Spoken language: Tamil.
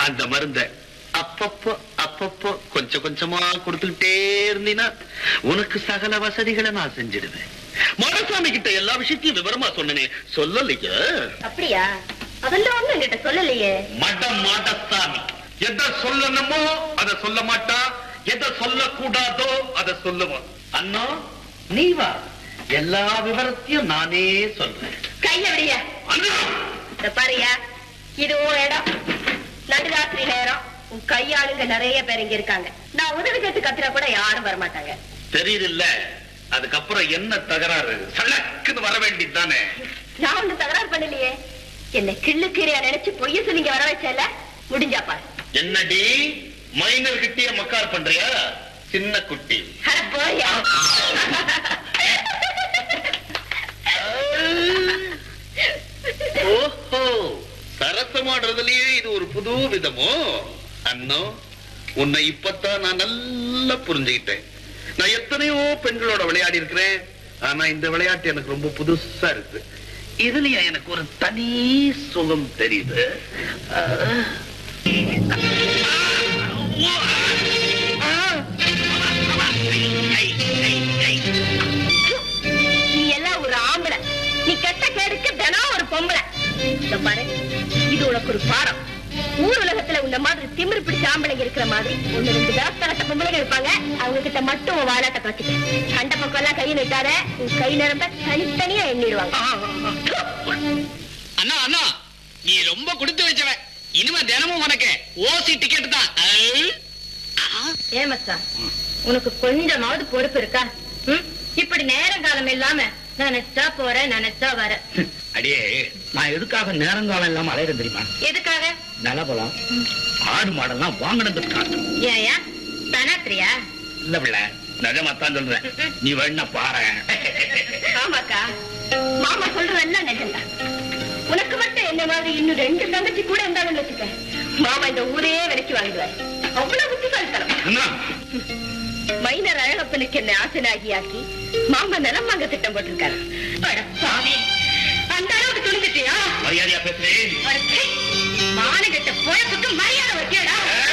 அந்த மருந்த அப்பப்போ அப்பப்போ கொஞ்சம் கொஞ்சமா கொடுத்துக்கிட்டே இருந்தீனா உனக்கு சகல வசதிகளை நான் செஞ்சிடுவேன் மாடசாமி கிட்ட எல்லா விஷயத்தையும் விவரமா சொன்னனே சொல்லலையா அப்படியா அதெல்லாம் ஒண்ணு என்கிட்ட சொல்லலையே மட மாடசாமி எதை சொல்லணுமோ அதை சொல்ல மாட்டா எதை சொல்லக்கூடாதோ அதை சொல்லுவான் அண்ணா நீ வா எல்லா விவரத்தையும் நானே சொல்றேன் கைய விடிய அண்ணா இந்த பாருயா இது உன் இடம் நடுராத்திரி நேரம் உன் கையாளுங்க நிறைய பேர் இங்க இருக்காங்க நான் உதவி கேட்டு கத்துனா கூட யாரும் வர மாட்டாங்க தெரியுதுல்ல அதுக்கப்புறம் என்ன தகராறு சளக்குன்னு வர வேண்டியது தானே நான் ஒண்ணு தகராறு பண்ணலையே என்ன கிள்ளு கீரையா நினைச்சு பொய்ய சொல்லி இங்க வர வச்சல முடிஞ்சா பாரு என்னடி மைனர் கிட்டே மக்கார் பண்றியா சின்ன குட்டி அட போயா ஓஹோ சரசமாடுறதுலயே இது ஒரு புது விதமோ அண்ணோ உன்னை இப்பத்தான் நான் நல்லா புரிஞ்சுக்கிட்டேன் நான் எத்தனையோ பெண்களோட விளையாடி இருக்கிறேன் ஆனா இந்த விளையாட்டு எனக்கு ரொம்ப புதுசா இருக்கு இதுலயா எனக்கு ஒரு தனி சுகம் தெரியுது ஆஹ். நீ எல்லாம் ஒரு ஆம்பளை நீ கெட்ட கேடுக்கு தினம் ஒரு பொம்பளை இதோ பாரு இது உனக்கு ஒரு பாடம் ஊர் உலகத்துல உன்ன மாதிரி திமிரு பிடிச்ச ஆம்பளைங்க இருக்கிற மாதிரி ஒண்ணு ரெண்டு தாஸ்தரத்த பொம்பளைங்க இருப்பாங்க அவங்க கிட்ட மட்டும் உன் வாலாட்ட காட்டிக்க கண்ட பக்கம் எல்லாம் கை நிட்டாத உன் கை நிரம்ப தனித்தனியா எண்ணிடுவாங்க அண்ணா அண்ணா நீ ரொம்ப கொடுத்து வச்சவன் இனிமே தினமும் உனக்கு ஓசி டிக்கெட் தான் ஏன் மச்சான் உனக்கு கொஞ்சமாவது பொறுப்பு இருக்கா ம்? இப்படி நேரம் காலம் இல்லாம நினைச்சா போற நினைச்சா வர அடியே நான் எதுக்காக நேரங்காலம் இல்லாம அலையிறேன் தெரியுமா எதுக்காக நிலபலம் ஆடு மாடெல்லாம் வாங்கினதுக்காக ஏயா தனாத்திரியா இல்ல பிள்ளை நிஜமாத்தான் சொல்றேன் நீ வேணா பாரு ஆமாக்கா மாமா சொல்றதெல்லாம் நிஜம்தான் உனக்கு மட்டும் என்ன மாதிரி இன்னும் ரெண்டு தங்கச்சி கூட இருந்தாலும் வச்சுக்க மாமா இந்த ஊரே விலைக்கு வாங்குவார் அவ்வளவு புத்திசாலித்தனம் அண்ணா மைனர் அழகப்பனுக்கு என்ன ஆசனாகி ஆக்கி மாமா நிலம் வாங்க திட்டம் போட்டிருக்காரு அட சாமி, அந்த அளவுக்கு துணிஞ்சிட்டியா மரியாதையா பேசுறேன் மானகட்ட பொழப்புக்கு மரியாதை வைக்கடா